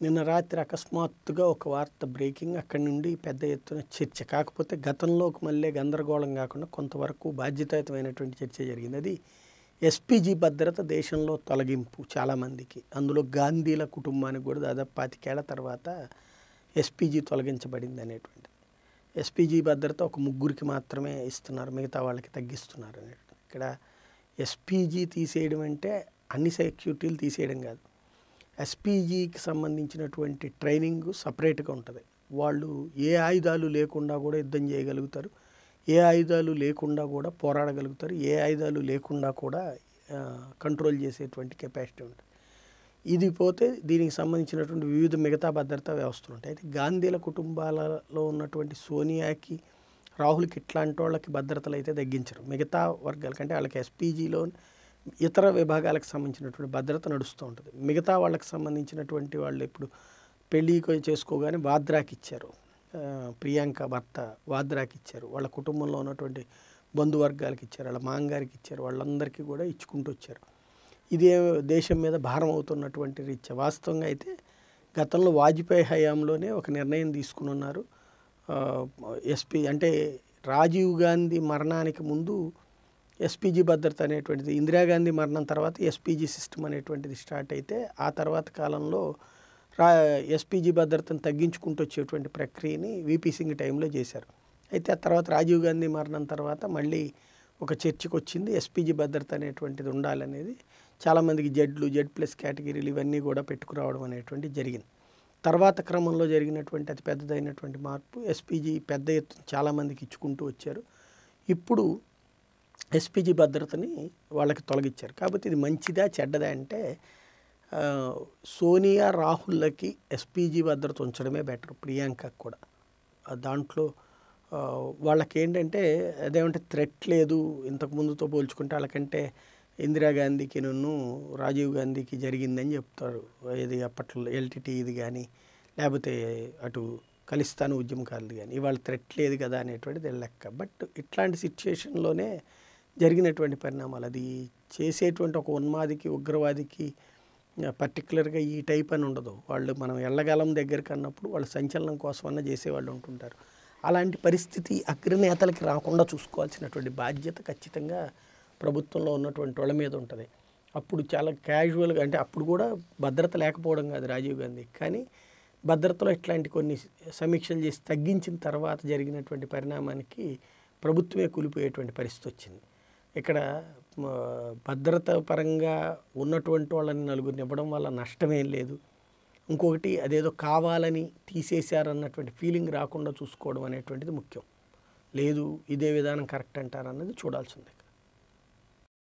నిన్న రాత్రి అకస్మాత్తుగా ఒక వార్త బ్రేకింగ్ అక్కడి నుండి పెద్ద ఎత్తున చర్చ కాకపోతే గతంలోకి మళ్ళీ గందరగోళం కాకుండా కొంతవరకు బాధ్యతాయుతమైనటువంటి చర్చ జరిగింది అది ఎస్పీజీ భద్రత దేశంలో తొలగింపు చాలామందికి అందులో గాంధీల కుటుంబానికి కూడా దాదాపు పాతికేళ్ల తర్వాత ఎస్పీజీ తొలగించబడింది అనేటువంటిది ఎస్పీజీ భద్రత ఒక ముగ్గురికి మాత్రమే ఇస్తున్నారు మిగతా వాళ్ళకి తగ్గిస్తున్నారు అనేటువంటి ఇక్కడ ఎస్పీజీ తీసేయడం అంటే అన్ని సెక్యూరిటీలు తీసేయడం కాదు ఎస్పీజీకి సంబంధించినటువంటి ట్రైనింగ్ సపరేట్గా ఉంటుంది వాళ్ళు ఏ ఆయుధాలు లేకుండా కూడా యుద్ధం చేయగలుగుతారు ఏ ఆయుధాలు లేకుండా కూడా పోరాడగలుగుతారు ఏ ఆయుధాలు లేకుండా కూడా ఆ, కంట్రోల్ చేసేటువంటి కెపాసిటీ ఉంటుంది ఇది పోతే దీనికి సంబంధించినటువంటి వివిధ మిగతా భద్రతా వ్యవస్థలు ఉంటాయి అయితే గాంధీల కుటుంబాలలో ఉన్నటువంటి సోనియాకి రాహుల్కి ఇట్లాంటి వాళ్ళకి భద్రతలు అయితే తగ్గించరు మిగతా వర్గాల కంటే వాళ్ళకి ఎస్పీజీలో ఇతర విభాగాలకు సంబంధించినటువంటి భద్రత నడుస్తూ ఉంటుంది మిగతా వాళ్ళకి సంబంధించినటువంటి వాళ్ళు ఇప్పుడు పెళ్ళి చేసుకోగానే వాద్రాకి ఇచ్చారు ఆ, ప్రియాంక భర్త వాద్రాకి ఇచ్చారు వాళ్ళ కుటుంబంలో ఉన్నటువంటి బంధువర్గాలకు ఇచ్చారు వాళ్ళ మాంగారికి ఇచ్చారు వాళ్ళందరికీ కూడా ఇచ్చుకుంటూ వచ్చారు ఇదే దేశం మీద భారం అవుతున్నటువంటి రీత్యా వాస్తవంగా అయితే గతంలో వాజ్పేయి హయాంలోనే ఒక నిర్ణయం తీసుకుని ఉన్నారు ఎస్పీ అంటే రాజీవ్ గాంధీ మరణానికి ముందు ఎస్పీజీ భద్రత అనేటువంటిది ఇందిరాగాంధీ మరణం తర్వాత ఎస్పీజీ సిస్టమ్ అనేటువంటిది స్టార్ట్ అయితే ఆ తర్వాత కాలంలో రా ఎస్పీజీ భద్రతను తగ్గించుకుంటూ వచ్చేటువంటి ప్రక్రియని వీపీ సింగ్ టైంలో చేశారు అయితే ఆ తర్వాత రాజీవ్ గాంధీ మరణం తర్వాత మళ్ళీ ఒక చర్చకు వచ్చింది ఎస్పీజీ భద్రత అనేటువంటిది ఉండాలనేది చాలామందికి జడ్లు జెడ్ ప్లస్ కేటగిరీలు ఇవన్నీ కూడా పెట్టుకురావడం అనేటువంటిది జరిగింది తర్వాత క్రమంలో జరిగినటువంటి అతి పెద్దదైనటువంటి మార్పు ఎస్పీజీ పెద్ద ఎత్తున చాలామందికి ఇచ్చుకుంటూ వచ్చారు ఇప్పుడు ఎస్పీజీ భద్రతని వాళ్ళకి తొలగించారు కాబట్టి ఇది మంచిదా చెడ్డదా అంటే ఆ, సోనియా రాహుల్లకి ఎస్పీజీ భద్రత ఉంచడమే బెటర్ ప్రియాంకకు కూడా ఆ దాంట్లో ఆ, వాళ్ళకి ఏంటంటే అదేమంటే థ్రెట్ లేదు ఇంతకు ముందుతో పోల్చుకుంటే వాళ్ళకంటే ఇందిరాగాంధీకి నన్ను రాజీవ్ గాంధీకి జరిగిందని చెప్తారు ఇది అప్పట్లో ఎల్టీటీ ఇది కానీ లేకపోతే అటు ఖలిస్తాన్ ఉద్యమకారులు కానీ ఇవాళ థ్రెట్ లేదు కదా అనేటువంటిది లెక్క బట్ ఇట్లాంటి సిచ్యుయేషన్లోనే జరిగినటువంటి పరిణామాలు అది చేసేటువంటి ఒక ఉన్మాదికి ఉగ్రవాదికి పర్టికులర్గా ఈ టైప్ అని ఉండదు వాళ్ళు మనం ఎల్లగలం దగ్గరికి అన్నప్పుడు వాళ్ళు సంచలనం కోసమన్నా చేసేవాళ్ళు ఉంటుంటారు అలాంటి పరిస్థితి అగ్రనేతలకి రాకుండా చూసుకోవాల్సినటువంటి బాధ్యత ఖచ్చితంగా ప్రభుత్వంలో ఉన్నటువంటి వాళ్ళ మీద ఉంటుంది అప్పుడు చాలా క్యాజువల్గా అంటే అప్పుడు కూడా భద్రత లేకపోవడం కాదు రాజీవ్ గాంధీ కానీ భద్రతలో ఇట్లాంటి కొన్ని సమీక్షలు చేసి తగ్గించిన తర్వాత జరిగినటువంటి పరిణామానికి ప్రభుత్వమే కూలిపోయేటువంటి పరిస్థితి వచ్చింది ఇక్కడ మ, భద్రత పరంగా ఉన్నటువంటి వాళ్ళని నలుగురిని ఇవ్వడం వల్ల నష్టమేం లేదు ఇంకొకటి అదేదో కావాలని తీసేశారన్నటువంటి ఫీలింగ్ రాకుండా చూసుకోవడం అనేటువంటిది ముఖ్యం లేదు ఇదే విధానం కరెక్ట్ అంటారన్నది చూడాల్సిందే